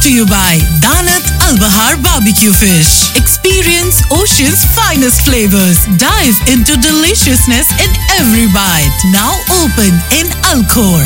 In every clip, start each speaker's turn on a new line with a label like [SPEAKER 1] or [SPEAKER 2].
[SPEAKER 1] to you by Danat Al Bahar Barbecue Fish. Experience Ocean's finest flavors. Dive into deliciousness in every bite. Now open in Alcor.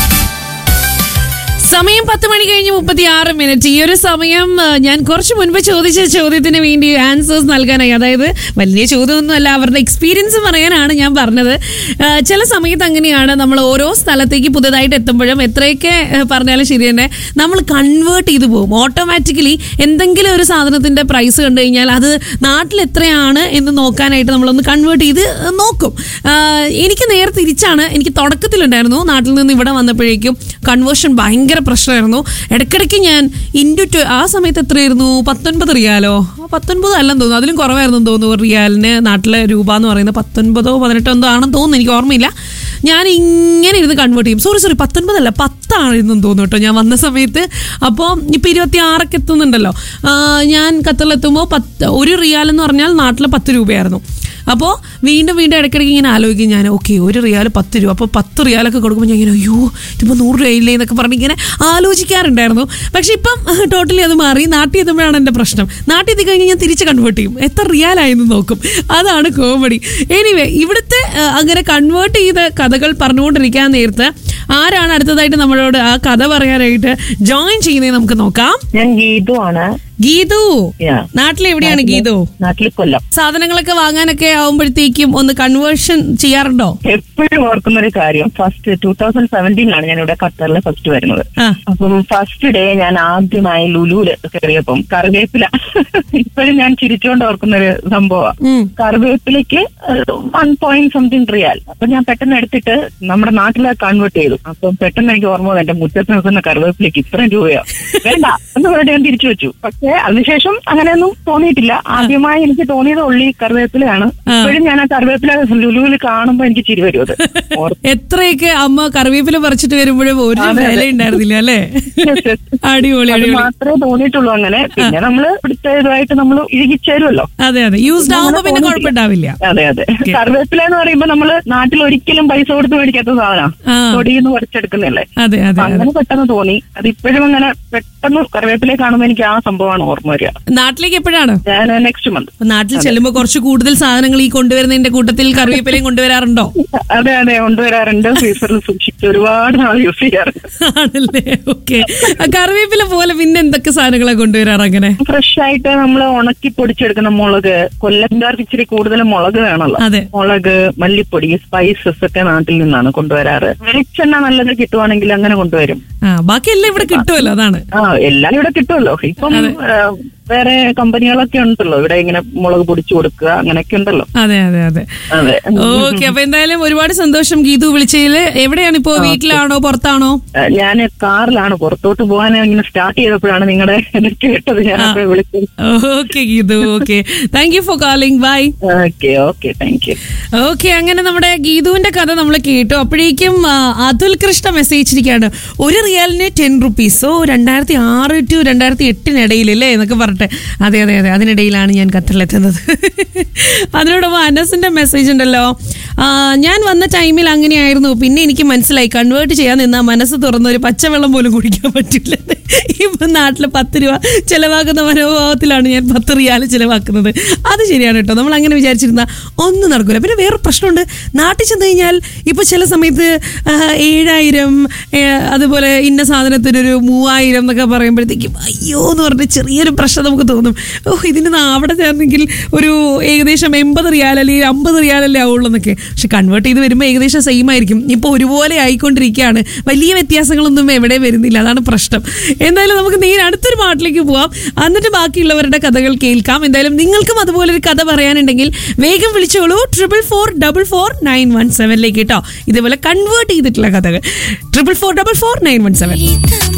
[SPEAKER 2] സമയം പത്ത് മണി കഴിഞ്ഞ് മുപ്പത്തി ആറ് minute ഈ ഒരു സമയം ആ, ഞാൻ കുറച്ച് മുൻപ് ചോദിച്ച ചോദ്യത്തിന് വേണ്ടി ആൻസേഴ്സ് നൽകാനായി അതായത് വലിയ ചോദ്യമൊന്നുമല്ല അവരുടെ എക്സ്പീരിയൻസ് പറയാനാണ് ഞാൻ പറഞ്ഞത് ആ, ചില സമയത്ത് അങ്ങനെയാണ് നമ്മൾ ഓരോ സ്ഥലത്തേക്ക് പുതുതായിട്ട് എത്തുമ്പോഴും എത്രയൊക്കെ ആ, പറഞ്ഞാലും ശരി തന്നെ നമ്മൾ കൺവേർട്ട് ചെയ്തു പോകും ഓട്ടോമാറ്റിക്കലി എന്തെങ്കിലും ഒരു സാധനത്തിന്റെ പ്രൈസ് കണ്ടു കഴിഞ്ഞാൽ അത് നാട്ടിൽ എത്രയാണ് എന്ന് നോക്കാനായിട്ട് നമ്മളൊന്ന് കൺവേർട്ട് ചെയ്ത് നോക്കും ആ, എനിക്ക് നേരെ തിരിച്ചാണ് എനിക്ക് തുടക്കത്തിലുണ്ടായിരുന്നു നാട്ടിൽ നിന്ന് ഇവിടെ വന്നപ്പോഴേക്കും കൺവേർഷൻ ഭയങ്കര പ്രശ്നമായിരുന്നു ഇടയ്ക്കിടയ്ക്ക് ഞാൻ ഇൻഡു ടു ആ സമയത്ത് എത്രയായിരുന്നു പത്തൊൻപത് റിയാലോ ആ, പത്തൊൻപത് അല്ലെന്ന് തോന്നുന്നു അതിലും കുറവായിരുന്നു തോന്നുന്നു ഒരു റിയാലിന് നാട്ടിലെ രൂപ എന്ന് പറയുന്നത് പത്തൊൻപതോ പതിനെട്ടോ എന്തോ ആണെന്ന് തോന്നുന്നു എനിക്ക് ഓർമ്മയില്ല ഞാൻ ഇങ്ങനെ ഇരുന്ന് കൺവേർട്ട് ചെയ്യും സോറി സോറി പത്തൊൻപതല്ല പത്താണെന്നും തോന്നുന്നു കേട്ടോ ഞാൻ വന്ന സമയത്ത് അപ്പോൾ ഇപ്പം ഇരുപത്തി ആറൊക്കെ എത്തുന്നുണ്ടല്ലോ ആ, ഞാൻ ഖത്തറിലെത്തുമ്പോൾ പത്ത് ഒരു റിയാൽ എന്ന് പറഞ്ഞാൽ നാട്ടിൽ പത്ത് രൂപയായിരുന്നു അപ്പോൾ വീണ്ടും വീണ്ടും ഇടയ്ക്കിടയ്ക്ക് ഇങ്ങനെ ആലോചിക്കും ഞാൻ ഓക്കെ ഒരു റിയാൽ പത്ത് രൂപ അപ്പോൾ പത്ത് റിയാലൊക്കെ കൊടുക്കുമ്പോൾ ഞാൻ ഇങ്ങനെ അയ്യോ ഇതിപ്പോൾ നൂറ് രൂപയില്ലേ എന്നൊക്കെ പറഞ്ഞ് ഇങ്ങനെ ആലോചിക്കാറുണ്ടായിരുന്നു പക്ഷെ ഇപ്പം ടോട്ടലി അത് മാറി നാട്ടിൽ എത്തുമ്പോഴാണ് എൻ്റെ പ്രശ്നം നാട്ടിൽ എത്തി കഴിഞ്ഞാൽ ഞാൻ തിരിച്ച് കൺവേർട്ട് ചെയ്യും എത്ര റിയാലായെന്ന് നോക്കും അതാണ് കോമഡി എനിവേ ഇവിടുത്തെ ആ, അങ്ങനെ കൺവേർട്ട് ചെയ്ത കഥകൾ പറഞ്ഞുകൊണ്ടിരിക്കാൻ നേരത്ത് ആരാണ് അടുത്തതായിട്ട് നമ്മളോട് ആ കഥ പറയാനായിട്ട് ജോയിൻ ചെയ്യുന്നത് നമുക്ക് നോക്കാം
[SPEAKER 3] ഞാൻ ഗീതു ആണ്
[SPEAKER 2] ഗീതു
[SPEAKER 3] Yeah.
[SPEAKER 2] നാട്ടിലെവിടെയാണ് ഗീതു
[SPEAKER 3] നാട്ടിൽ കൊല്ലം
[SPEAKER 2] സാധനങ്ങളൊക്കെ വാങ്ങാനൊക്കെ ആവുമ്പോഴത്തേക്കും ഒന്ന് കൺവേർഷൻ ചെയ്യാറുണ്ടോ
[SPEAKER 3] എപ്പോഴും ഓർക്കുന്ന ഒരു കാര്യം ഫസ്റ്റ് ടൂ തൗസൻഡ് സെവൻറ്റീനിലാണ് ഞാൻ ഇവിടെ ഖത്തറിൽ ഫസ്റ്റ് വരുന്നത്
[SPEAKER 2] ആ.
[SPEAKER 3] അപ്പം ഫസ്റ്റ് ഡേ ഞാൻ ആദ്യമായി ലുലുവില് കയറിയപ്പം കറിവേപ്പില ഇപ്പോഴും ഞാൻ ചിരിച്ചുകൊണ്ട് ഓർക്കുന്ന ഒരു സംഭവമാണ്
[SPEAKER 2] ഉം.
[SPEAKER 3] കറിവേപ്പിലയ്ക്ക് വൺ പോയിന്റ് സംതിങ് റിയാൽ അപ്പൊ ഞാൻ പെട്ടെന്ന് എടുത്തിട്ട് നമ്മുടെ നാട്ടിലെ കൺവേർട്ട് ചെയ്തു അപ്പം പെട്ടെന്ന് എനിക്ക് ഓർമ്മ വന്നു എന്റെ മുറ്റത്ത് നിൽക്കുന്ന കറിവേപ്പിലേക്ക് ഇത്രയും രൂപയോ വേണ്ട എന്ന് പറഞ്ഞിട്ട് ഞാൻ തിരിച്ചു വെച്ചു പക്ഷെ അതിനുശേഷം അങ്ങനെയൊന്നും തോന്നിയിട്ടില്ല ആദ്യമായി എനിക്ക് തോന്നിയത് ഉള്ളി കറിവേപ്പിലയാണ് ഇപ്പോഴും ഞാൻ ആ കറിവേപ്പില ലുലുവിൽ കാണുമ്പോ എനിക്ക് ചിരി വരും അത് ഓർത്ത്
[SPEAKER 2] എത്രയൊക്കെ അമ്മ കറിവേപ്പില പറിച്ചിട്ട് വരുമ്പോഴും ഒരു
[SPEAKER 3] അതെ, അതെ.
[SPEAKER 2] വില ഉണ്ടായിരുന്നില്ല അല്ലേ
[SPEAKER 3] Yes, yes.
[SPEAKER 2] അടിപൊളി
[SPEAKER 3] അത്
[SPEAKER 2] അടിപൊളി
[SPEAKER 3] മാത്രമേ തോന്നിയിട്ടുള്ളൂ അങ്ങനെ പിന്നെ നമ്മള് ഇവിടുത്തെ ഇതുമായിട്ട് നമ്മൾ ഇഴുകിച്ചേരുമല്ലോ
[SPEAKER 2] അതെ അതെ യൂസ്ഡ് ആവുമ്പോ പിന്നെ കുഴപ്പമുണ്ടാവില്ല
[SPEAKER 3] അതെ അതെ കറിവേപ്പില എന്ന് പറയുമ്പോ നമ്മള് നാട്ടിൽ ഒരിക്കലും പൈസ കൊടുത്ത് മേടിക്കാത്ത സാധനം
[SPEAKER 2] ആ.
[SPEAKER 3] തൊടിയിൽ പറിച്ചെടുക്കുന്നല്ലേ
[SPEAKER 2] അതെ അതെ
[SPEAKER 3] അപ്പൊ
[SPEAKER 2] അതെ
[SPEAKER 3] അങ്ങനെ പെട്ടെന്ന് തോന്നി അത് ഇപ്പോഴും അങ്ങനെ പെട്ടെന്ന് കറിവേപ്പിലെ കാണുമ്പോൾ എനിക്ക് ആ സംഭവമാണ് ഓർമ്മ വരിക
[SPEAKER 2] നാട്ടിലേക്ക് എപ്പോഴാണ്
[SPEAKER 3] ഞാൻ നെക്സ്റ്റ് മന്ത്
[SPEAKER 2] അപ്പൊ നാട്ടിൽ ചെല്ലുമ്പോ കുറച്ച് കൂടുതൽ സാധനങ്ങൾ ഈ കൊണ്ടുവരുന്നതിന്റെ കൂട്ടത്തിൽ കറിവേപ്പിലയും കൊണ്ടുവരാറുണ്ടോ
[SPEAKER 3] അതെ അതെ കൊണ്ടുവരാറുണ്ട് ഫ്രീസറിൽ സൂക്ഷിച്ച് ഒരുപാട് നാൾ യൂസ് ചെയ്യാറുണ്ട്
[SPEAKER 2] ആണല്ലേ ഓക്കെ കറിവേപ്പില പോലെ പിന്നെ എന്തൊക്കെ സാധനങ്ങളാ കൊണ്ടുവരാറ് അങ്ങനെ
[SPEAKER 3] ഫ്രഷ് ആയിട്ട് നമ്മൾ ഉണക്കി പൊടിച്ചെടുക്കുന്ന മുളക് കൊല്ലംകാർക്ക് ഇച്ചിരി കൂടുതൽ മുളക് വേണമല്ലോ
[SPEAKER 2] അതെ
[SPEAKER 3] മുളക് മല്ലിപ്പൊടി സ്പൈസസ് ഒക്കെ നാട്ടിൽ നിന്നാണ് കൊണ്ടുവരാറ് വെളിച്ചെണ്ണ നല്ലത് കിട്ടുവാണെങ്കിൽ അങ്ങനെ കൊണ്ടുവരും
[SPEAKER 2] ആ ബാക്കിയെല്ലാം ഇവിടെ കിട്ടുമല്ലോ അതാണ്
[SPEAKER 3] ആ എല്ലാം ഇവിടെ കിട്ടുമല്ലോ ഇപ്പം ആ, വേറെ കമ്പനികളൊക്കെ ഉണ്ടല്ലോ ഇവിടെ ഇങ്ങനെ മുളക് പൊടിച്ചു കൊടുക്കുക അങ്ങനെയൊക്കെ ഉണ്ടല്ലോ
[SPEAKER 2] അതെ അതെ അതെ
[SPEAKER 3] അതെ
[SPEAKER 2] ഓക്കെ അപ്പൊ എന്തായാലും ഒരുപാട് സന്തോഷം ഗീതു വിളിച്ചതില് എവിടെയാണ് ഇപ്പോ വീട്ടിലാണോ പുറത്താണോ
[SPEAKER 3] ഞാൻ കാറിലാണ് പുറത്തോട്ട് പോകാൻ ഇങ്ങനെ സ്റ്റാർട്ട് ചെയ്തപ്പോഴാണ് നിങ്ങളുടെ ഇത് കേട്ടത് ഞാൻ അപ്പൊ വിളിച്ചത്
[SPEAKER 2] okay Geethu okay thank you for calling bye
[SPEAKER 3] okay okay thank you
[SPEAKER 2] okay അങ്ങനെ നമ്മുടെ ഗീതുവിന്റെ കഥ നമ്മൾ കേട്ടു അപ്പോഴേക്കും ആ, അതുൽ കൃഷ്ണ മെസ്സേജ് ഇരിക്കുകയാണ് ഒരു റിയാലിന് ടെൻ റുപ്പീസ് ഓ രണ്ടായിരത്തി ആറ് ടു രണ്ടായിരത്തി എട്ടിനിടയിൽ അല്ലേ എന്നൊക്കെ പറഞ്ഞിട്ട് അതെ അതെ അതെ അതിനിടയിലാണ് ഞാൻ ഖത്തറിലെത്തുന്നത് അതിനോടൊപ്പം അനസിന്റെ മെസ്സേജ് ഉണ്ടല്ലോ ആ, ഞാൻ വന്ന ടൈമിൽ അങ്ങനെയായിരുന്നു പിന്നെ എനിക്ക് മനസ്സിലായി കൺവേർട്ട് ചെയ്യാൻ നിന്നാ മനസ്സ് തുറന്ന ഒരു പച്ചവെള്ളം പോലും കുടിക്കാൻ പറ്റില്ല ഇപ്പൊ നാട്ടില് പത്ത് രൂപ ചെലവാക്കുന്ന മനോഭാവത്തിലാണ് ഞാൻ പത്ത് റിയാൽ ചെലവാക്കുന്നത് അത് ശരിയാണ് കേട്ടോ നമ്മൾ അങ്ങനെ വിചാരിച്ചിരുന്ന ഒന്നും നടക്കില്ല പിന്നെ വേറെ പ്രശ്നമുണ്ട് നാട്ടിൽ ചെന്ന് കഴിഞ്ഞാൽ ഇപ്പൊ ചില സമയത്ത് ആ, ഏഴായിരം ഏ, അതുപോലെ ഇന്ന സാധനത്തിനൊരു മൂവായിരം എന്നൊക്കെ പറയുമ്പോഴത്തേക്കും അയ്യോ എന്ന് പറഞ്ഞ ചെറിയൊരു പ്രശ്നം നമുക്ക് തോന്നും ഓ ഇതിന് നാ- അവിടെ ചേർന്നെങ്കിൽ ഒരു ഏകദേശം എൺപത് റിയാൽ അല്ലെങ്കിൽ അമ്പത് റിയാലല്ലേ ആവുള്ളൂ എന്നൊക്കെ പക്ഷെ കൺവേർട്ട് ചെയ്ത് വരുമ്പോൾ ഏകദേശം സെയിം ആയിരിക്കും ഇപ്പോൾ ഒരുപോലെ ആയിക്കൊണ്ടിരിക്കുകയാണ് വലിയ വ്യത്യാസങ്ങളൊന്നും എവിടെ വരുന്നില്ല അതാണ് പ്രശ്നം എന്തായാലും നമുക്ക് നേരെ അടുത്തൊരു പാട്ടിലേക്ക് പോവാം എന്നിട്ട് ബാക്കിയുള്ളവരുടെ കഥകൾ കേൾക്കാം എന്തായാലും നിങ്ങൾക്കും അതുപോലെ ഒരു കഥ പറയാനുണ്ടെങ്കിൽ വേഗം വിളിച്ചോളൂ triple four double four nine one സെവനിലേക്ക് കേട്ടോ ഇതേപോലെ കൺവേർട്ട് ചെയ്തിട്ടുള്ള കഥകൾ triple four double four nine one seven